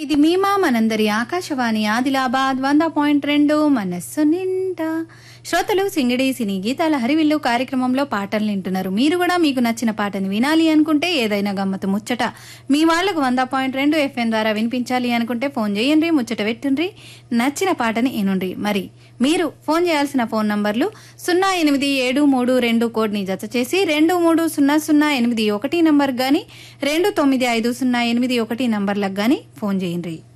ఇది మీమా మనందరి ఆకాశవాణి ఆదిలాబాద్ వంద పాయింట్ రెండు మనస్సు నిండా శ్రోతలు సింగిడి సినీ గీతాల హరివిల్లు కార్యక్రమంలో పాటలు వింటున్నారు మీరు కూడా మీకు నచ్చిన పాటని వినాలి అనుకుంటే ఏదైనా గమ్మతు ముచ్చట మీ వాళ్లకు వంద పాయింట్ రెండు ఎఫ్ఎం ద్వారా వినిపించాలి అనుకుంటే ఫోన్ చేయండి ముచ్చట పెట్టుండ్రి నచ్చిన పాటని వినుండ్రి మరి మీరు ఫోన్ చేయాల్సిన ఫోన్ నంబర్లు సున్నా ఎనిమిది ఏడు మూడు రెండు కోడ్ని జత చేసి రెండు మూడు సున్నా సున్నా ఎనిమిది ఒకటి నంబర్ గాని రెండు తొమ్మిది ఐదు సున్నా ఎనిమిది ఒకటి నంబర్లకు గాని ఫోన్ చేయండి